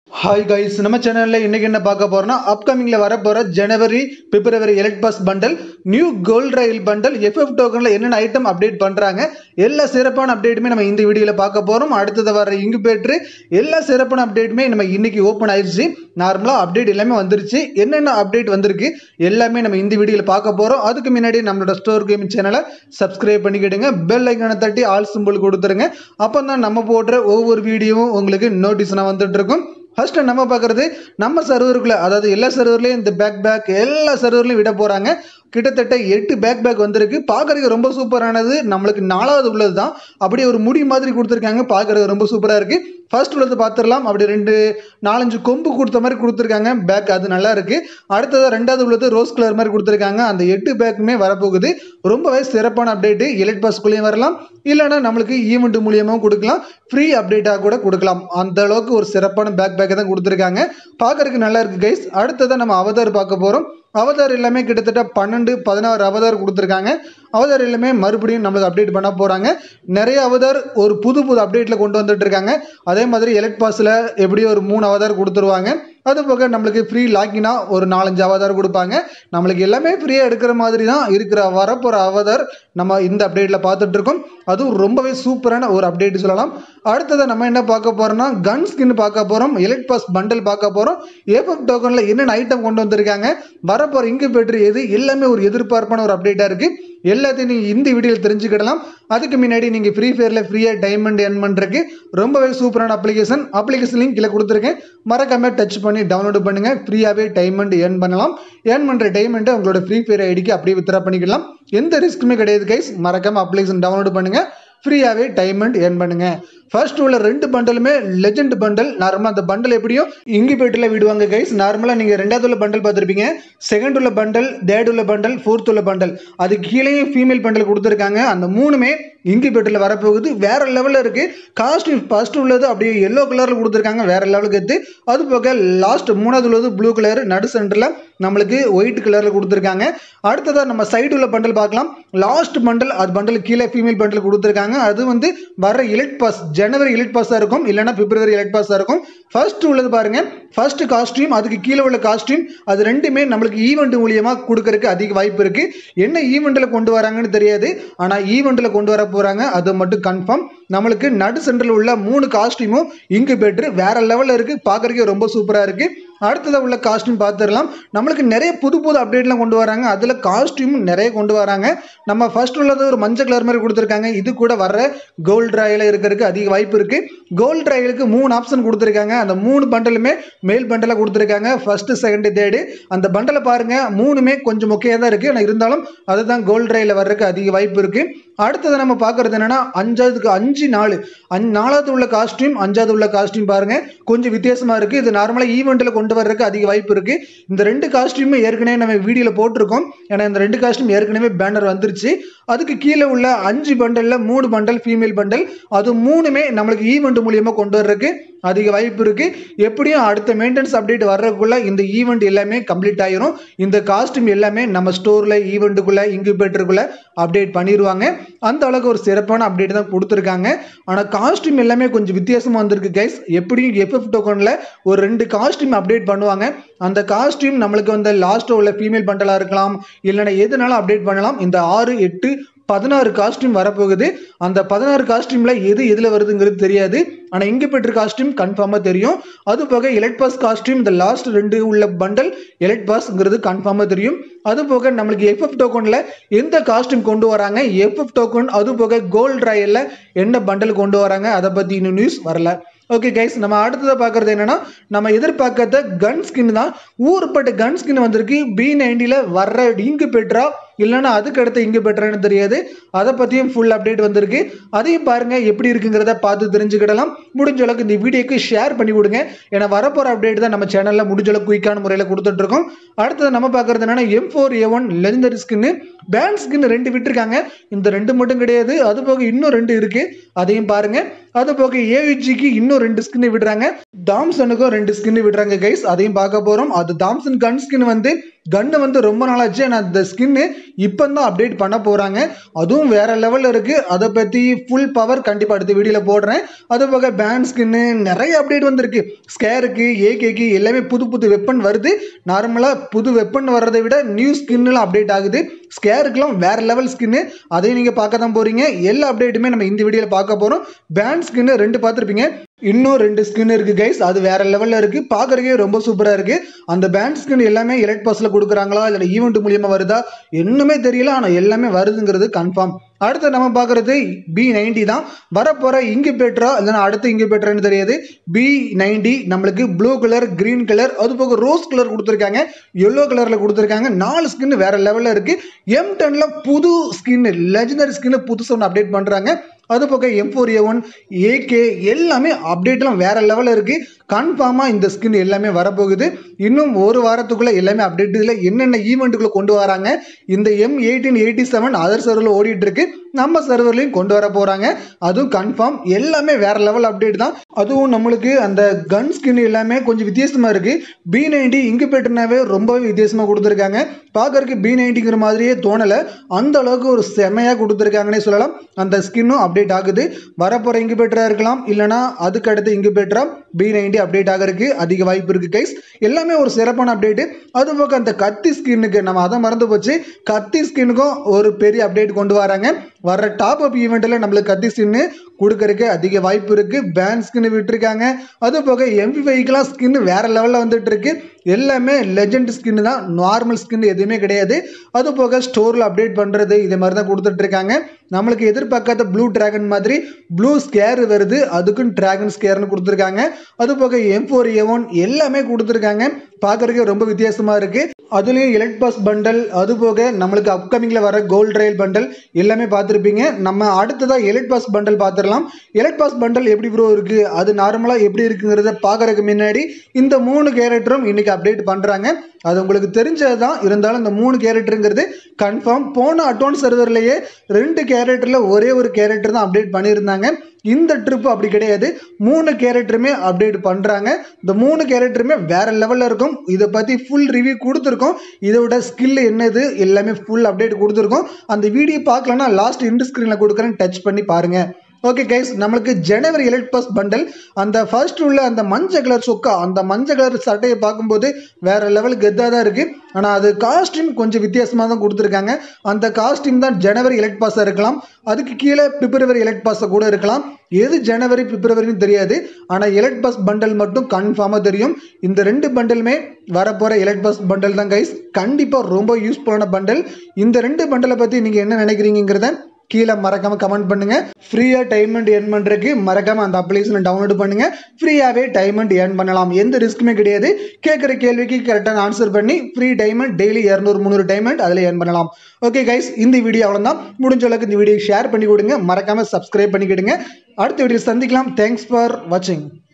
hi guys நம்ம சேனலில் இன்னைக்கு என்ன பார்க்க போறோம்னா அப்கமிங்கில் வரப்போகிற ஜனவரி பிப்ரவரி elite pass bundle new gold rail bundle FF டோக்கனில் என்னென்ன ஐட்டம் அப்டேட் பண்ணுறாங்க எல்லா சிறப்பான அப்டேட்டுமே நம்ம இந்த வீடியோவில் பார்க்க போகிறோம் அடுத்தது வர இங்குபேட்ரு எல்லா சிறப்பான அப்டேட்டுமே நம்ம இன்னைக்கு ஓப்பன் ஆயிடுச்சு நார்மலாக அப்டேட் எல்லாமே வந்துருச்சு என்னென்ன அப்டேட் வந்திருக்கு எல்லாமே நம்ம இந்த வீடியோவில் பார்க்க போகிறோம் அதுக்கு முன்னாடி நம்மளோட ஸ்டோர் கேம் சேனலை சப்ஸ்கிரைப் பண்ணிக்கிடுங்க பெல் ஐக்கானை தட்டி ஆல் சிம்பிள் கொடுத்துருங்க அப்போ தான் நம்ம போடுற ஒவ்வொரு வீடியோவும் உங்களுக்கு நோட்டீஸ்னால் வந்துட்டு இருக்கும் ஃபர்ஸ்ட் நம்ம பார்க்குறது நம்ம சர்வருக்குள்ள அதாவது எல்லா சர்வர்லையும் இந்த பேக் பேக் எல்லா சர்வர்லையும் விட போகிறாங்க கிட்டத்தட்ட எட்டு பேக் பேக் வந்திருக்கு பார்க்கறதுக்கு ரொம்ப சூப்பரானது நம்மளுக்கு நாலாவது உள்ளது தான் அப்படியே ஒரு முடி மாதிரி கொடுத்துருக்காங்க பார்க்கறதுக்கு ரொம்ப சூப்பராக இருக்குது ஃபர்ஸ்ட் உள்ளது பார்த்துடலாம் அப்படி ரெண்டு நாலஞ்சு கொம்பு கொடுத்த மாதிரி கொடுத்துருக்காங்க பேக் அது நல்லா இருக்குது அடுத்தது ரெண்டாவது உள்ளது ரோஸ் கலர் மாதிரி கொடுத்துருக்காங்க அந்த எட்டு பேக்குமே வரப்போகுது ரொம்பவே சிறப்பான அப்டேட்டு எலக்ட் பாஸ்க்குள்ளேயும் வரலாம் இல்லைன்னா நம்மளுக்கு ஈவெண்ட் மூலியமாகவும் கொடுக்கலாம் ஃப்ரீ அப்டேட்டாக கூட கொடுக்கலாம் அந்த அளவுக்கு ஒரு சிறப்பான பேக் பேக்கை தான் கொடுத்துருக்காங்க பார்க்கறதுக்கு நல்லா இருக்குது கைஸ் அடுத்ததான் நம்ம அவதார் பார்க்க போகிறோம் அவதார் எல்லாமே கிட்டத்தட்ட பன்னெண்டு பதினாறு அவதார் கொடுத்துருக்காங்க அவதார் எல்லாமே மறுபடியும் நம்மளுக்கு அப்டேட் பண்ண போகிறாங்க நிறைய அவதார் ஒரு புது புது அப்டேட்டில் கொண்டு வந்துட்டு இருக்காங்க அதே மாதிரி எலக்ட் பாஸில் எப்படியும் ஒரு மூணு அவதார் கொடுத்துருவாங்க அது போக நம்மளுக்கு ஃப்ரீ லாக்கினா ஒரு நாலஞ்சு அவதார் கொடுப்பாங்க நம்மளுக்கு எல்லாமே ஃப்ரீயாக எடுக்கிற மாதிரி தான் இருக்கிற வரப்போகிற அவதார் நம்ம இந்த அப்டேட்டில் பார்த்துட்டு இருக்கோம் அதுவும் ரொம்பவே சூப்பரான ஒரு அப்டேட் சொல்லலாம் அடுத்ததை நம்ம என்ன பார்க்க போகிறோம்னா கன் ஸ்கின் பார்க்க போகிறோம் எலக்ட் பாஸ் பண்டல் பார்க்க போகிறோம் ஏஃப்எஃப் டோக்கனில் என்னென்ன ஐட்டம் கொண்டு வந்திருக்காங்க வரப்போகிற இங்கு பெற்று எது எல்லாமே ஒரு எதிர்பார்ப்பான ஒரு அப்டேட்டாக இருக்குது எல்லாத்தையும் நீங்கள் இந்த வீடியோவில் தெரிஞ்சுக்கிடலாம் அதுக்கு முன்னாடி நீங்கள் ஃப்ரீ ஃபயரில் ஃப்ரீயாக டைமண்ட் எர்ன் பண்ணுறதுக்கு ரொம்பவே சூப்பரான அப்ளிகேஷன் அப்ளிகேஷன் லிங்க் கீழே கொடுத்துருக்கேன் மறக்காம டச் பண்ணி டவுன்லோட் பண்ணுங்கள் ஃப்ரீயாகவே டைமண்ட் ஏர்ன் பண்ணலாம் ஏர்ன் பண்ணுற டைமண்ட்டை உங்களோட ஃப்ரீ ஃபயர் ஐடிக்கு அப்படியே வித்ரா பண்ணிக்கலாம் எந்த ரிஸ்க்குமே கிடையாது கைஸ் மறக்காம அப்ளிகேஷன் டவுன்லோட் பண்ணுங்கள் ஃப்ரீயாகவே டைமண்ட் ஏர்ன் பண்ணுங்க ஃபர்ஸ்ட் உள்ள ரெண்டு பண்டலுமே லெஜெண்ட் பண்டல் நார்மலாக அந்த பண்டல் எப்படியும் இங்கிபேட்டில் விடுவாங்க கைஸ் நார்மலாக நீங்கள் ரெண்டாவது உள்ள பண்டல் பார்த்துருப்பீங்க செகண்ட் உள்ள பண்டல் தேர்ட் உள்ள பண்டல் ஃபோர்த் உள்ள பண்டல் அது கீழேயும் ஃபீமேல் பண்டல் கொடுத்துருக்காங்க அந்த மூணுமே இங்கிபேட்டில் வரப்போகுது வேற லெவலில் இருக்குது காஸ்டியூம் ஃபர்ஸ்ட் உள்ளது அப்படியே எல்லோ கலரில் கொடுத்துருக்காங்க வேற லெவலுக்கு எடுத்து அது போக லாஸ்ட் மூணாவது உள்ளது ப்ளூ கலர் நடு சென்டரில் நம்மளுக்கு ஒயிட் கலரில் கொடுத்துருக்காங்க அடுத்ததாக நம்ம சைடு உள்ள பண்டல் பார்க்கலாம் லாஸ்ட் பண்டல் அது பண்டல் கீழே ஃபீமேல் பண்டல் கொடுத்துருக்காங்க அது வந்து வர எலக்ட் பாஸ் ஜனவரி எலக்ட் பாஸாக இருக்கும் இல்லைன்னா பிப்ரவரி எலக்ட் பாஸாக இருக்கும் ஃபர்ஸ்ட் உள்ளது பாருங்க ஃபர்ஸ்ட் காஸ்டியூம் அதுக்கு கீழே உள்ள காஸ்டியூம் அது ரெண்டுமே நம்மளுக்கு ஈவெண்ட் மூலியமாக கொடுக்கறதுக்கு அதிக வாய்ப்பு இருக்கு என்ன ஈவெண்ட்டில் கொண்டு வராங்கன்னு தெரியாது ஆனால் ஈவெண்ட்டில் கொண்டு வர போகிறாங்க அது மட்டும் கன்ஃபார்ம் நம்மளுக்கு நடு சென்டரில் உள்ள மூணு காஸ்டியூமும் இங்கு பெற்று வேற லெவலில் இருக்கு பார்க்கறதுக்கு ரொம்ப சூப்பராக இருக்கு அடுத்ததாக உள்ள காஸ்டியூம் பார்த்துடலாம் நம்மளுக்கு நிறைய புது புது அப்டேட்லாம் கொண்டு வராங்க அதில் காஸ்டியூம் நிறைய கொண்டு வராங்க நம்ம ஃபர்ஸ்ட் உள்ளது ஒரு மஞ்சள் கலர் மாதிரி கொடுத்துருக்காங்க இது கூட வர்ற கோல்ட் ராயில் இருக்கிறதுக்கு அதிக வாய்ப்பு இருக்கு கோல்ட் ராயலுக்கு மூணு ஆப்ஷன் கொடுத்துருக்காங்க அந்த மூணு பண்டலுமே மேல் பண்டலாக கொடுத்துருக்காங்க ஃபர்ஸ்ட் செகண்ட் தேர்டு அந்த பண்டலை பாருங்க மூணுமே கொஞ்சம் முக்கியம் தான் இருக்கு ஆனால் இருந்தாலும் அதுதான் கோல்ட் ராயில் வர்றதுக்கு அதிக வாய்ப்பு இருக்கு அடுத்தது நம்ம பார்க்கறது என்னன்னா அஞ்சாவதுக்கு அஞ்சு நாலு அஞ்சு நாலாவது உள்ள காஸ்டியூம் அஞ்சாவது உள்ள காஸ்டியூம் பாருங்க கொஞ்சம் வித்தியாசமா இருக்கு இது நார்மலாக ஈவெண்ட்டில் கொண்டு வர்றதுக்கு அதிக வாய்ப்பு இருக்கு இந்த ரெண்டு காஸ்டியூமே ஏற்கனவே நம்ம வீடியோவில் போட்டிருக்கோம் ஏன்னா இந்த ரெண்டு காஸ்டியூம் ஏற்கனவே பேனர் வந்துருச்சு அதுக்கு கீழே உள்ள அஞ்சு பண்டலில் மூணு பண்டல் ஃபீமேல் பண்டல் அது மூணுமே நம்மளுக்கு ஈவெண்ட் மூலியமாக கொண்டு வர்றதுக்கு அதிக வாய்ப்பு இருக்கு எப்படியும் அடுத்த மெயின்டெனன்ஸ் அப்டேட் வர்றதுக்குள்ள இந்த ஈவெண்ட் எல்லாமே கம்ப்ளீட் ஆயிரும் இந்த காஸ்டியூம் எல்லாமே நம்ம ஸ்டோர்ல ஈவெண்ட்டுக்குள்ள இன்குபேட்டருக்குள்ள அப்டேட் பண்ணிடுவாங்க அந்த அளவுக்கு ஒரு சிறப்பான அப்டேட் தான் கொடுத்துருக்காங்க ஆனால் காஸ்டியூம் எல்லாமே கொஞ்சம் வித்தியாசமாக வந்திருக்கு கைஸ் எப்படியும் எஃப்எஃப் டோக்கனில் ஒரு ரெண்டு காஸ்டியூம் அப்டேட் பண்ணுவாங்க அந்த காஸ்டியூம் நம்மளுக்கு வந்து லாஸ்ட்டில் உள்ள ஃபீமேல் பண்டலாக இருக்கலாம் இல்லைன்னா எதுனாலும் அப்டேட் பண்ணலாம் இந்த ஆறு எட்டு பதினாறு காஸ்டியூம் வரப்போகுது அந்த பதினாறு காஸ்டியூமில் எது எதில் வருதுங்கிறது தெரியாது ஆனால் இங்கே பெற்ற காஸ்டியூம் கன்ஃபார்மாக தெரியும் அது போக எலக்ட் பாஸ் காஸ்டியூம் இந்த லாஸ்ட் ரெண்டு உள்ள பண்டல் எலக்ட் பாஸ்ங்கிறது கன்ஃபார்மாக தெரியும் அது போக நம்மளுக்கு எஃப்எஃப் டோக்கனில் எந்த காஸ்டியூம் கொண்டு வராங்க எஃப்எஃப் டோக்கன் அது போக கோல்ட் ராயலில் என்ன பண்டல் கொண்டு வராங்க அதை பற்றி இன்னும் நியூஸ் வரல ஓகே கைஸ் நம்ம அடுத்ததை பார்க்குறது என்னன்னா நம்ம எதிர்பார்க்காத கன் ஸ்கின் தான் ஊர்பட்ட கன் ஸ்கின் வந்திருக்கு பி நைன்டியில் வர்ற இங்கு பெட்ரா இல்லைன்னா அதுக்கு அடுத்து இங்கு பெட்ரான்னு தெரியாது அதை பற்றியும் ஃபுல் அப்டேட் வந்திருக்கு அதையும் பாருங்க எப்படி இருக்குங்கிறத பார்த்து தெரிஞ்சுக்கிடலாம் முடிஞ்ச அளவுக்கு இந்த வீடியோக்கு ஷேர் பண்ணி விடுங்க ஏன்னா வரப்போகிற அப்டேட் தான் நம்ம சேனலில் முடிஞ்ச அளவுக்கு குயிக்கான முறையில் கொடுத்துட்டு இருக்கோம் அடுத்தது நம்ம பார்க்குறது என்னன்னா M four A one legendary ஸ்கின்னு பேண்ட் ஸ்கின் ரெண்டு விட்டுருக்காங்க இந்த ரெண்டு மட்டும் கிடையாது அது போக இன்னும் ரெண்டு இருக்கு அதையும் பாருங்க அது போக ஏவிஜிக்கு இன்னும் ரெண்டு ஸ்கின் விடுறாங்க தாம்சனுக்கும் ரெண்டு ஸ்கின் விடுறாங்க கைஸ் அதையும் பார்க்க போறோம் அது தாம்சன் கன் ஸ்கின் வந்து கன்னு வந்து ரொம்ப நாளாச்சு ஆனால் அந்த ஸ்கின்னு இப்போ தான் அப்டேட் பண்ண போகிறாங்க அதுவும் வேற லெவலில் இருக்குது அதை பற்றி ஃபுல் பவர் கண்டிப்பாக அடுத்த வீடியோவில் போடுறேன் அது போக பேண்ட் ஸ்கின்னு நிறைய அப்டேட் வந்திருக்கு ஸ்கேருக்கு ஏகேக்கு எல்லாமே புது புது வெப்பன் வருது நார்மலாக புது வெப்பன் வர்றதை விட நியூ ஸ்கின்னுலாம் அப்டேட் ஆகுது ஸ்கேருக்குலாம் வேற லெவல் ஸ்கின்னு அதையும் நீங்கள் பார்க்க தான் போகிறீங்க எல்லா அப்டேட்டுமே நம்ம இந்த வீடியோவில் பார்க்க போகிறோம் பேண்ட் ஸ்கின்னு ரெண்டு பார்த்துருப்பீங்க இன்னும் ரெண்டு ஸ்கின் இருக்குது கைஸ் அது வேற லெவலில் இருக்குது பார்க்குறக்கே ரொம்ப சூப்பராக இருக்குது அந்த பேண்ட் ஸ்கின் எல்லாமே எலக்ட் பாஸில் கொடுக்குறாங்களா இல்லை ஈவெண்ட் மூலியமாக வருதா என்னமே தெரியல ஆனால் எல்லாமே வருதுங்கிறது கன்ஃபார்ம் அடுத்து நம்ம பார்க்குறது பி நைன்டி தான் வரப்போகிற இங்குபேட்டரா இல்லைன்னா அடுத்து இங்குபேட்டரான்னு தெரியாது பி நைன்டி நம்மளுக்கு ப்ளூ கலர் க்ரீன் கலர் அது போக ரோஸ் கலர் கொடுத்துருக்காங்க எல்லோ கலரில் கொடுத்துருக்காங்க நாலு ஸ்கின் வேற லெவலில் இருக்குது எம் டென்ல புது ஸ்கின் லெஜனரி ஸ்கின் புதுசு ஒன்று அப்டேட் பண்ணுறாங்க அது போக M four A one AK எல்லாமே அப்டேட்லாம் வேற லெவலில் இருக்குது கன்ஃபார்மாக இந்த ஸ்கின் எல்லாமே வரப்போகுது இன்னும் ஒரு வாரத்துக்குள்ளே எல்லாமே அப்டேட் இதில் என்னென்ன ஈவெண்ட்டுக்குள்ளே கொண்டு வராங்க இந்த M eighteen eighty seven other சர்வரில் ஓடிட்டு இருக்கு நம்ம சர்வர்லையும் கொண்டு வர போகிறாங்க அதுவும் கன்ஃபார்ம் எல்லாமே வேற லெவல் அப்டேட் தான் அதுவும் நம்மளுக்கு அந்த கன் ஸ்கின் எல்லாமே கொஞ்சம் வித்தியாசமாக இருக்குது பி நைன்டி இங்குபேட்டர்னாவே ரொம்பவே வித்தியாசமாக கொடுத்துருக்காங்க பார்க்கறதுக்கு பி நைன்டிங்கிற மாதிரியே தோணலை அந்த அளவுக்கு ஒரு செமையாக கொடுத்துருக்காங்கன்னே சொல்லலாம் அந்த ஸ்கின்னும் அப்டேட் ஆகுது வரப்போகிற இங்குபேட்டராக இருக்கலாம் இல்லைனா அதுக்கு அடுத்து இங்குபேட்டரா பி நைன்டி அப்டேட் ஆகிறதுக்கு அதிக வாய்ப்பு இருக்குது கைஸ் எல்லாமே ஒரு சிறப்பான அப்டேட்டு அது போக அந்த கத்தி ஸ்கின்னுக்கு நம்ம அதை மறந்து போச்சு கத்தி ஸ்கின்னுக்கும் ஒரு பெரிய அப்டேட் கொண்டு வராங்க வர்ற டாப் அப் ஈவெண்ட்டில் நம்மளுக்கு கத்தி ஸ்கின்னு கொடுக்கறதுக்கு அதிக வாய்ப்பு இருக்குது பேன் ஸ்கின்னு விட்டுருக்காங்க அது போக எம்பி ஃபைவ்க்கெலாம் ஸ்கின்னு வேற லெவலில் வந்துட்டு இருக்கு எல்லாமே லெஜெண்ட் ஸ்கின்னு தான் நார்மல் ஸ்கின் எதுவுமே கிடையாது அது போக ஸ்டோரில் அப்டேட் பண்ணுறது இதே மாதிரி தான் கொடுத்துட்டு இருக்காங்க நம்மளுக்கு எதிர்பார்க்காத ப்ளூ டிராகன் மாதிரி ப்ளூ ஸ்கேர் வருது அதுக்கும் டிராகன் ஸ்கேர்னு கொடுத்துருக்காங்க அது போக எம் ஃபோர் ஏ ஒன் எல்லாமே கொடுத்துருக்காங்க பார்க்கறதுக்கு ரொம்ப வித்தியாசமாக இருக்குது அதுலேயும் எலக்ட் பாஸ் பண்டல் அது போக நம்மளுக்கு அப்கமிங்கில் வர கோல்ட் ரயில் பண்டல் எல்லாமே பார்த்துருப்பீங்க நம்ம அடுத்ததாக எலக்ட் பாஸ் பண்டல் பார்த்துடலாம் எலக்ட் பாஸ் பண்டல் எப்படி ப்ரோ இருக்குது அது நார்மலாக எப்படி இருக்குங்கிறத பார்க்கறதுக்கு முன்னாடி இந்த மூணு கேரக்டரும் இன்னைக்கு அப்டேட் பண்ணுறாங்க அது உங்களுக்கு தெரிஞ்சது தான் இருந்தாலும் இந்த மூணு கேரக்டருங்கிறது கன்ஃபார்ம் போன அட்வான்ஸ் சர்வர்லேயே ரெண்டு கேரக்டரில் ஒரே ஒரு கேரக்டர் தான் அப்டேட் பண்ணியிருந்தாங்க இந்த ட்ரிப் அப்படி கிடையாது மூணு கேரக்டருமே அப்டேட் பண்ணுறாங்க இந்த மூணு கேரக்டருமே வேற லெவலில் இருக்கும் இதை பற்றி ஃபுல் ரிவ்யூ கொடுத்துருக்கோம் இதோட ஸ்கில் என்னது எல்லாமே ஃபுல் அப்டேட் கொடுத்துருக்கோம் அந்த வீடியோ பார்க்கலன்னா லாஸ்ட் இண்டு ஸ்க்ரீனில் கொடுக்குறேன் டச் பண்ணி பாருங்கள் ஓகே கைஸ் நம்மளுக்கு ஜனவரி எலக்ட் பாஸ் பண்டல் அந்த ஃபர்ஸ்ட் உள்ள அந்த மஞ்சள் கலர் சொக்கா அந்த மஞ்சள் கலர் சட்டையை பார்க்கும்போது வேற லெவல் கெத்தாக தான் இருக்குது ஆனால் அது காஸ்டியூம் கொஞ்சம் வித்தியாசமாக தான் கொடுத்துருக்காங்க அந்த காஸ்டியூம் தான் ஜனவரி எலக்ட் பாஸாக இருக்கலாம் அதுக்கு கீழே பிப்ரவரி எலக்ட் பாஸை கூட இருக்கலாம் எது ஜனவரி பிப்ரவரின்னு தெரியாது ஆனால் எலக்ட் பாஸ் பண்டல் மட்டும் கன்ஃபார்மாக தெரியும் இந்த ரெண்டு பண்டலுமே வரப்போகிற எலக்ட் பாஸ் பண்டல் தான் கைஸ் கண்டிப்பாக ரொம்ப யூஸ்ஃபுல்லான பண்டல் இந்த ரெண்டு பண்டலை பற்றி நீங்கள் என்ன நினைக்கிறீங்கிறத கீழே மறக்காம கமெண்ட் பண்ணுங்க ஃப்ரீயா டைமண்ட் ஏர்ன் பண்றதுக்கு மறக்காம அந்த அப்ளிகேஷனை டவுன்லோட் பண்ணுங்க ஃப்ரீயாவே டைமண்ட் ஏர்ன் பண்ணலாம் எந்த ரிஸ்க்குமே கிடையாது கேட்குற கேள்விக்கு கரெக்டான ஆன்சர் பண்ணி ஃப்ரீ டைமண்ட் டெய்லி இரநூறு முந்நூறு டைமண்ட் அதில் ஏர்ன் பண்ணலாம் ஓகே கைஸ் இந்த வீடியோ அவ்வளோதான் முடிஞ்ச அளவுக்கு இந்த வீடியோ ஷேர் பண்ணி கொடுங்க மறக்காம சப்ஸ்கிரைப் பண்ணிக்கிடுங்க அடுத்த வீடியோ சந்திக்கலாம் தேங்க்ஸ் ஃபார் வாட்சிங்